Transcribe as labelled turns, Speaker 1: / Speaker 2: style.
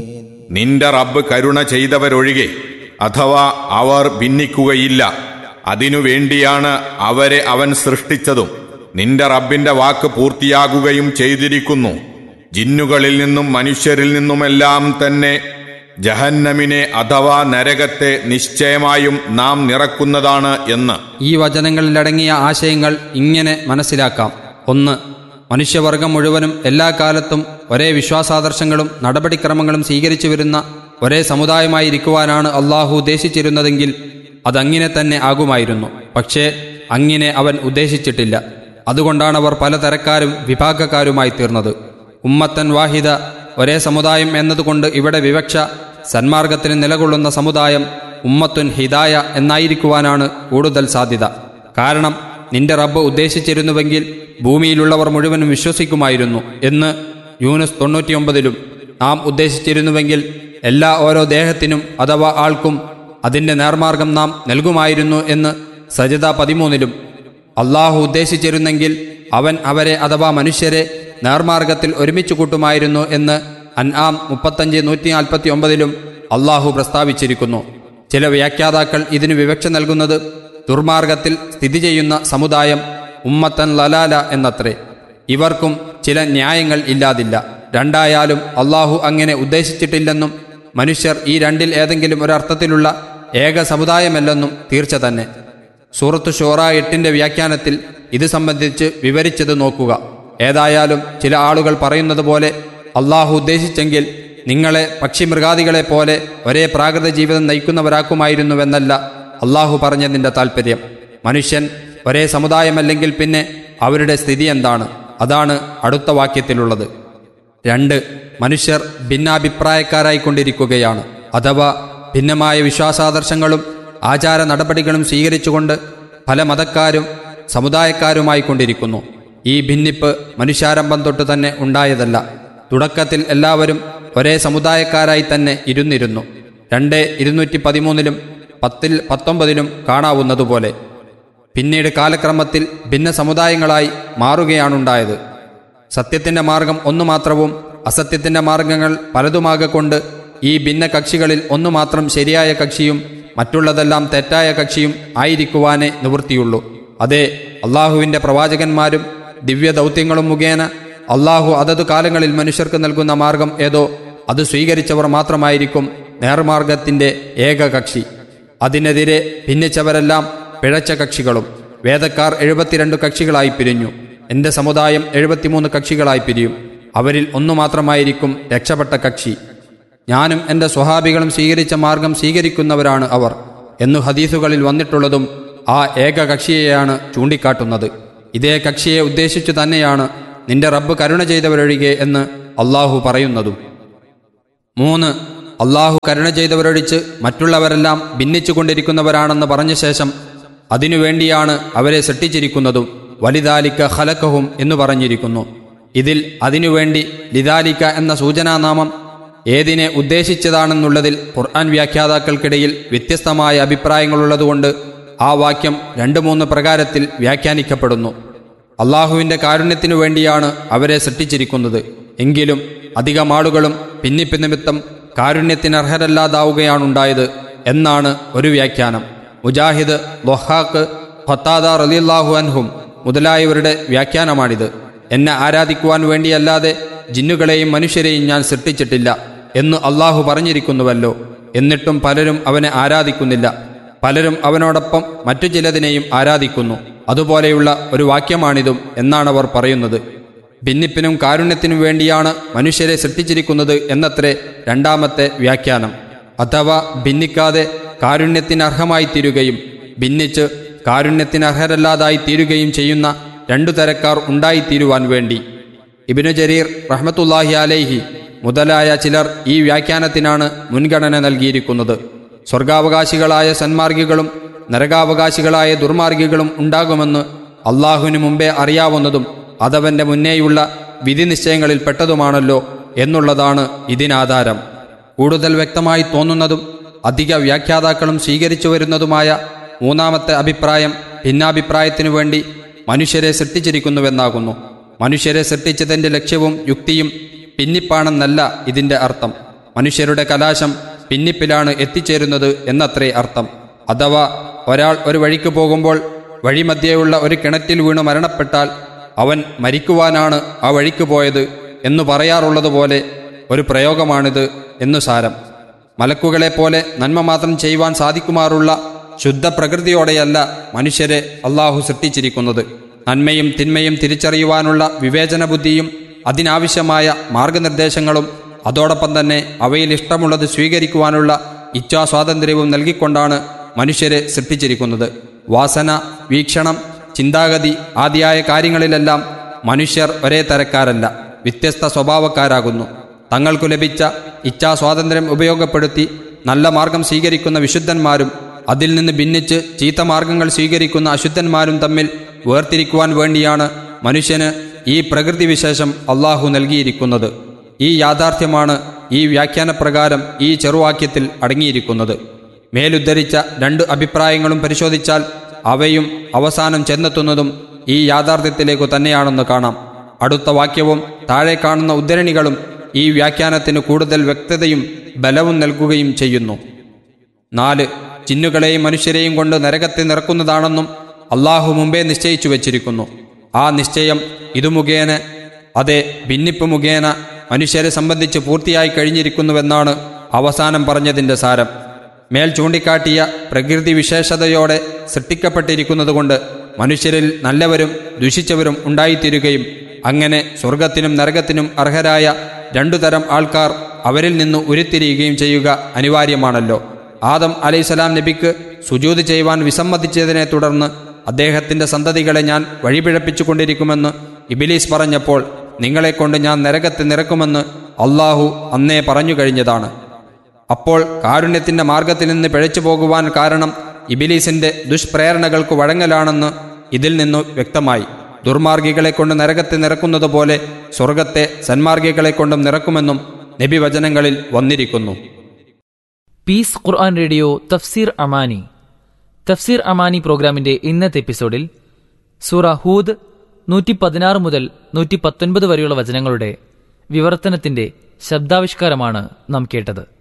Speaker 1: നിന്റെ റബ്ബ് കരുണ ചെയ്തവരൊഴികെ അഥവാ അവർ ഭിന്നിക്കുകയില്ല അതിനു വേണ്ടിയാണ് അവരെ അവൻ സൃഷ്ടിച്ചതും നിന്റെ റബ്ബിന്റെ വാക്ക് പൂർത്തിയാകുകയും ചെയ്തിരിക്കുന്നു ജിന്നുകളിൽ നിന്നും മനുഷ്യരിൽ നിന്നുമെല്ലാം തന്നെ ജഹന്നമിനെ അഥവാ നരകത്തെ നിശ്ചയമായും നാം നിറക്കുന്നതാണ് എന്ന്
Speaker 2: ഈ വചനങ്ങളിലടങ്ങിയ ആശയങ്ങൾ ഇങ്ങനെ മനസ്സിലാക്കാം ഒന്ന് മനുഷ്യവർഗം മുഴുവനും എല്ലാ കാലത്തും ഒരേ വിശ്വാസാദർശങ്ങളും നടപടിക്രമങ്ങളും സ്വീകരിച്ചു വരുന്ന ഒരേ സമുദായമായിരിക്കുവാനാണ് അള്ളാഹു ഉദ്ദേശിച്ചിരുന്നതെങ്കിൽ അതങ്ങനെ തന്നെ ആകുമായിരുന്നു പക്ഷേ അങ്ങനെ അവൻ ഉദ്ദേശിച്ചിട്ടില്ല അതുകൊണ്ടാണ് അവർ പലതരക്കാരും വിഭാഗക്കാരുമായി തീർന്നത് ഉമ്മത്തൻ വാഹിദ ഒരേ സമുദായം എന്നതുകൊണ്ട് ഇവിടെ വിവക്ഷ സന്മാർഗത്തിന് നിലകൊള്ളുന്ന സമുദായം ഉമ്മത്തുൻ ഹിദായ എന്നായിരിക്കുവാനാണ് കൂടുതൽ സാധ്യത കാരണം നിന്റെ റബ്ബ് ഉദ്ദേശിച്ചിരുന്നുവെങ്കിൽ ഭൂമിയിലുള്ളവർ മുഴുവനും വിശ്വസിക്കുമായിരുന്നു എന്ന് യൂനുസ് തൊണ്ണൂറ്റിയൊമ്പതിലും നാം ഉദ്ദേശിച്ചിരുന്നുവെങ്കിൽ എല്ലാ ഓരോ ദേഹത്തിനും അഥവാ ആൾക്കും അതിന്റെ നേർമാർഗം നാം നൽകുമായിരുന്നു എന്ന് സജിത പതിമൂന്നിലും അള്ളാഹു ഉദ്ദേശിച്ചിരുന്നെങ്കിൽ അവൻ അവരെ അഥവാ മനുഷ്യരെ നേർമാർഗത്തിൽ ഒരുമിച്ച് കൂട്ടുമായിരുന്നു എന്ന് അൻആം മുപ്പത്തഞ്ച് നൂറ്റി നാൽപ്പത്തി ഒമ്പതിലും അള്ളാഹു പ്രസ്താവിച്ചിരിക്കുന്നു ചില വ്യാഖ്യാതാക്കൾ ഇതിന് വിവക്ഷ നൽകുന്നത് ദുർമാർഗത്തിൽ സ്ഥിതി ചെയ്യുന്ന സമുദായം ഉമ്മത്തൻ ലലാല എന്നത്രേ ഇവർക്കും ചില ന്യായങ്ങൾ ഇല്ലാതില്ല രണ്ടായാലും അള്ളാഹു അങ്ങനെ ഉദ്ദേശിച്ചിട്ടില്ലെന്നും മനുഷ്യർ ഈ രണ്ടിൽ ഏതെങ്കിലും ഒരർത്ഥത്തിലുള്ള ഏക സമുദായമല്ലെന്നും തീർച്ച തന്നെ സൂറത്ത് ഷോറ എട്ടിന്റെ വ്യാഖ്യാനത്തിൽ ഇത് സംബന്ധിച്ച് വിവരിച്ചത് നോക്കുക ഏതായാലും ചില ആളുകൾ പറയുന്നത് പോലെ അള്ളാഹു ഉദ്ദേശിച്ചെങ്കിൽ നിങ്ങളെ പക്ഷിമൃഗാദികളെ പോലെ ഒരേ പ്രാകൃത ജീവിതം നയിക്കുന്നവരാക്കുമായിരുന്നുവെന്നല്ല അള്ളാഹു പറഞ്ഞതിൻ്റെ താൽപ്പര്യം മനുഷ്യൻ ഒരേ സമുദായമല്ലെങ്കിൽ പിന്നെ അവരുടെ സ്ഥിതി എന്താണ് അതാണ് അടുത്ത വാക്യത്തിലുള്ളത് രണ്ട് മനുഷ്യർ ഭിന്നാഭിപ്രായക്കാരായിക്കൊണ്ടിരിക്കുകയാണ് അഥവാ ഭിന്നമായ വിശ്വാസാദർശങ്ങളും ആചാര നടപടികളും സ്വീകരിച്ചുകൊണ്ട് പല മതക്കാരും സമുദായക്കാരുമായി കൊണ്ടിരിക്കുന്നു ഈ ഭിന്നിപ്പ് മനുഷ്യാരംഭം തൊട്ട് തന്നെ ഉണ്ടായതല്ല തുടക്കത്തിൽ എല്ലാവരും ഒരേ സമുദായക്കാരായി തന്നെ ഇരുന്നിരുന്നു രണ്ട് ഇരുന്നൂറ്റി പതിമൂന്നിലും പത്തിൽ പത്തൊമ്പതിലും കാണാവുന്നതുപോലെ പിന്നീട് കാലക്രമത്തിൽ ഭിന്ന സമുദായങ്ങളായി മാറുകയാണുണ്ടായത് സത്യത്തിന്റെ മാർഗം ഒന്നു മാത്രവും അസത്യത്തിന്റെ മാർഗങ്ങൾ പലതുമാകൊണ്ട് ഈ ഭിന്ന കക്ഷികളിൽ ഒന്നു മാത്രം ശരിയായ കക്ഷിയും മറ്റുള്ളതെല്ലാം തെറ്റായ കക്ഷിയും ആയിരിക്കുവാനേ നിവൃത്തിയുള്ളൂ അതെ അള്ളാഹുവിന്റെ പ്രവാചകന്മാരും ദിവ്യ ദൗത്യങ്ങളും മുഖേന അള്ളാഹു അതതു കാലങ്ങളിൽ മനുഷ്യർക്ക് നൽകുന്ന മാർഗം ഏതോ അത് സ്വീകരിച്ചവർ മാത്രമായിരിക്കും നേർമാർഗത്തിന്റെ ഏക കക്ഷി അതിനെതിരെ ഭിന്നിച്ചവരെല്ലാം പിഴച്ച കക്ഷികളും വേദക്കാർ എഴുപത്തിരണ്ട് കക്ഷികളായി പിരിഞ്ഞു എന്റെ സമുദായം എഴുപത്തിമൂന്ന് കക്ഷികളായി പിരിയും അവരിൽ ഒന്നു മാത്രമായിരിക്കും രക്ഷപ്പെട്ട കക്ഷി ഞാനും എന്റെ സ്വഹാബികളും സ്വീകരിച്ച മാർഗം സ്വീകരിക്കുന്നവരാണ് അവർ എന്നു ഹദീസുകളിൽ വന്നിട്ടുള്ളതും ആ ഏക കക്ഷിയെയാണ് ചൂണ്ടിക്കാട്ടുന്നത് ഇതേ കക്ഷിയെ ഉദ്ദേശിച്ചു തന്നെയാണ് നിന്റെ റബ്ബ് കരുണ ചെയ്തവരൊഴികെ എന്ന് അള്ളാഹു പറയുന്നതും മൂന്ന് അള്ളാഹു കരുണ ചെയ്തവരൊഴിച്ച് മറ്റുള്ളവരെല്ലാം ഭിന്നിച്ചു കൊണ്ടിരിക്കുന്നവരാണെന്ന് പറഞ്ഞ ശേഷം അതിനുവേണ്ടിയാണ് അവരെ സൃഷ്ടിച്ചിരിക്കുന്നതും വലിദാലിക്ക ഹലക്കഹും എന്ന് പറഞ്ഞിരിക്കുന്നു ഇതിൽ അതിനുവേണ്ടി ലിദാലിക്ക എന്ന സൂചനാനാമം ഏതിനെ ഉദ്ദേശിച്ചതാണെന്നുള്ളതിൽ ഖുർആൻ വ്യാഖ്യാതാക്കൾക്കിടയിൽ വ്യത്യസ്തമായ അഭിപ്രായങ്ങളുള്ളതുകൊണ്ട് ആ വാക്യം രണ്ട് മൂന്ന് പ്രകാരത്തിൽ വ്യാഖ്യാനിക്കപ്പെടുന്നു അള്ളാഹുവിന്റെ കാരുണ്യത്തിനു വേണ്ടിയാണ് അവരെ സൃഷ്ടിച്ചിരിക്കുന്നത് എങ്കിലും അധികം ആളുകളും ഭിന്നിപ്പ് നിമിത്തം കാരുണ്യത്തിനർഹരല്ലാതാവുകയാണുണ്ടായത് എന്നാണ് ഒരു വ്യാഖ്യാനം മുജാഹിദ് ലൊഹാക്ക് ഫത്താദ റലിയല്ലാഹു അൻഹും മുതലായവരുടെ വ്യാഖ്യാനമാണിത് എന്നെ ആരാധിക്കുവാൻ വേണ്ടിയല്ലാതെ ജിന്നുകളെയും മനുഷ്യരെയും ഞാൻ സൃഷ്ടിച്ചിട്ടില്ല എന്ന് അള്ളാഹു പറഞ്ഞിരിക്കുന്നുവല്ലോ എന്നിട്ടും പലരും അവനെ ആരാധിക്കുന്നില്ല പലരും അവനോടൊപ്പം മറ്റു ചിലതിനെയും ആരാധിക്കുന്നു അതുപോലെയുള്ള ഒരു വാക്യമാണിതും എന്നാണ് അവർ പറയുന്നത് ഭിന്നിപ്പിനും കാരുണ്യത്തിനും വേണ്ടിയാണ് മനുഷ്യരെ സൃഷ്ടിച്ചിരിക്കുന്നത് എന്നത്രേ രണ്ടാമത്തെ വ്യാഖ്യാനം അഥവാ ഭിന്നിക്കാതെ കാരുണ്യത്തിനർഹമായി തീരുകയും ഭിന്നിച്ച് കാരുണ്യത്തിനർഹരല്ലാതായി തീരുകയും ചെയ്യുന്ന രണ്ടു തരക്കാർ ഉണ്ടായിത്തീരുവാൻ വേണ്ടി ഇബിനു ജരീർ റഹ്മത്തുല്ലാഹി അലൈഹി മുതലായ ചിലർ ഈ വ്യാഖ്യാനത്തിനാണ് മുൻഗണന നൽകിയിരിക്കുന്നത് സ്വർഗാവകാശികളായ സന്മാർഗികളും നരകാവകാശികളായ ദുർമാർഗികളും ഉണ്ടാകുമെന്ന് അള്ളാഹുവിന് മുമ്പേ അറിയാവുന്നതും അതവന്റെ മുന്നേയുള്ള വിധി നിശ്ചയങ്ങളിൽ പെട്ടതുമാണല്ലോ എന്നുള്ളതാണ് ഇതിനാധാരം കൂടുതൽ വ്യക്തമായി തോന്നുന്നതും അധിക വ്യാഖ്യാതാക്കളും സ്വീകരിച്ചു വരുന്നതുമായ മൂന്നാമത്തെ അഭിപ്രായം ഭിന്നാഭിപ്രായത്തിനു വേണ്ടി മനുഷ്യരെ സൃഷ്ടിച്ചിരിക്കുന്നുവെന്നാകുന്നു മനുഷ്യരെ സൃഷ്ടിച്ചതിന്റെ ലക്ഷ്യവും യുക്തിയും ഭിന്നിപ്പാണെന്നല്ല ഇതിന്റെ അർത്ഥം മനുഷ്യരുടെ കലാശം ഭിന്നിപ്പിലാണ് എത്തിച്ചേരുന്നത് എന്നത്രേ അർത്ഥം അഥവാ ഒരാൾ ഒരു വഴിക്ക് പോകുമ്പോൾ വഴിമധ്യേയുള്ള ഒരു കിണറ്റിൽ വീണ് മരണപ്പെട്ടാൽ അവൻ മരിക്കുവാനാണ് ആ വഴിക്ക് പോയത് എന്നു പറയാറുള്ളതുപോലെ ഒരു പ്രയോഗമാണിത് എന്നു സാരം മലക്കുകളെപ്പോലെ നന്മ മാത്രം ചെയ്യുവാൻ സാധിക്കുമാറുള്ള ശുദ്ധ പ്രകൃതിയോടെയല്ല മനുഷ്യരെ അള്ളാഹു സൃഷ്ടിച്ചിരിക്കുന്നത് നന്മയും തിന്മയും തിരിച്ചറിയുവാനുള്ള വിവേചന ബുദ്ധിയും അതിനാവശ്യമായ മാർഗനിർദ്ദേശങ്ങളും അതോടൊപ്പം തന്നെ അവയിൽ ഇഷ്ടമുള്ളത് സ്വീകരിക്കുവാനുള്ള ഇച്ഛാസ്വാതന്ത്ര്യവും നൽകിക്കൊണ്ടാണ് മനുഷ്യരെ സൃഷ്ടിച്ചിരിക്കുന്നത് വാസന വീക്ഷണം ചിന്താഗതി ആദിയായ കാര്യങ്ങളിലെല്ലാം മനുഷ്യർ ഒരേ തരക്കാരല്ല വ്യത്യസ്ത സ്വഭാവക്കാരാകുന്നു തങ്ങൾക്കു ലഭിച്ച ഇച്ഛാസ്വാതന്ത്ര്യം ഉപയോഗപ്പെടുത്തി നല്ല മാർഗം സ്വീകരിക്കുന്ന വിശുദ്ധന്മാരും അതിൽ നിന്ന് ഭിന്നിച്ച് ചീത്ത മാർഗങ്ങൾ സ്വീകരിക്കുന്ന അശുദ്ധന്മാരും തമ്മിൽ വേർതിരിക്കുവാൻ വേണ്ടിയാണ് മനുഷ്യന് ഈ പ്രകൃതി വിശേഷം അള്ളാഹു നൽകിയിരിക്കുന്നത് ഈ യാഥാർത്ഥ്യമാണ് ഈ വ്യാഖ്യാനപ്രകാരം ഈ ചെറുവാക്യത്തിൽ അടങ്ങിയിരിക്കുന്നത് മേലുദ്ധരിച്ച രണ്ട് അഭിപ്രായങ്ങളും പരിശോധിച്ചാൽ അവയും അവസാനം ചെന്നെത്തുന്നതും ഈ യാഥാർത്ഥ്യത്തിലേക്കു തന്നെയാണെന്ന് കാണാം അടുത്ത വാക്യവും താഴെ കാണുന്ന ഉദ്ധരണികളും ഈ വ്യാഖ്യാനത്തിന് കൂടുതൽ വ്യക്തതയും ബലവും നൽകുകയും ചെയ്യുന്നു നാല് ചിന്നുകളെയും മനുഷ്യരെയും കൊണ്ട് നരകത്തെ നിറക്കുന്നതാണെന്നും അള്ളാഹു മുമ്പേ നിശ്ചയിച്ചു വച്ചിരിക്കുന്നു ആ നിശ്ചയം ഇതു മുഖേന അതെ ഭിന്നിപ്പ് മുഖേന മനുഷ്യരെ സംബന്ധിച്ച് പൂർത്തിയായി കഴിഞ്ഞിരിക്കുന്നുവെന്നാണ് അവസാനം പറഞ്ഞതിൻ്റെ സാരം മേൽ ചൂണ്ടിക്കാട്ടിയ പ്രകൃതി വിശേഷതയോടെ സൃഷ്ടിക്കപ്പെട്ടിരിക്കുന്നതുകൊണ്ട് മനുഷ്യരിൽ നല്ലവരും ദുഷിച്ചവരും ഉണ്ടായിത്തീരുകയും അങ്ങനെ സ്വർഗത്തിനും നരകത്തിനും അർഹരായ രണ്ടു തരം ആൾക്കാർ അവരിൽ നിന്ന് ഉരുത്തിരിയുകയും ചെയ്യുക അനിവാര്യമാണല്ലോ ആദം അലൈസലാം നബിക്ക് സുജൂത് ചെയ്യുവാൻ വിസമ്മതിച്ചതിനെ തുടർന്ന് അദ്ദേഹത്തിന്റെ സന്തതികളെ ഞാൻ വഴിപിഴപ്പിച്ചു കൊണ്ടിരിക്കുമെന്ന് ഇബിലീസ് പറഞ്ഞപ്പോൾ നിങ്ങളെക്കൊണ്ട് ഞാൻ നരകത്തെ നിറക്കുമെന്ന് അള്ളാഹു അന്നേ പറഞ്ഞു കഴിഞ്ഞതാണ് അപ്പോൾ കാരുണ്യത്തിന്റെ മാർഗത്തിൽ നിന്ന് പിഴച്ചു പോകുവാൻ കാരണം ഇബിലീസിന്റെ ദുഷ്പ്രേരണകൾക്ക് വഴങ്ങലാണെന്ന് ഇതിൽ നിന്നു വ്യക്തമായി ദുർമാർഗികളെ കൊണ്ട് നരകത്തെ നിറക്കുന്നത് പോലെ സ്വർഗത്തെ സന്മാർഗികളെ കൊണ്ടും നിറക്കുമെന്നും നബിവചനങ്ങളിൽ വന്നിരിക്കുന്നു
Speaker 3: പീസ് ഖുർആൻ റേഡിയോ തഫ്സീർ അമാനി തഫ്സീർ അമാനി പ്രോഗ്രാമിന്റെ ഇന്നത്തെ എപ്പിസോഡിൽ സൂറ ഹൂദ് നൂറ്റി പതിനാറ് മുതൽ നൂറ്റി പത്തൊൻപത് വരെയുള്ള വചനങ്ങളുടെ വിവർത്തനത്തിന്റെ ശബ്ദാവിഷ്കാരമാണ് നാം കേട്ടത്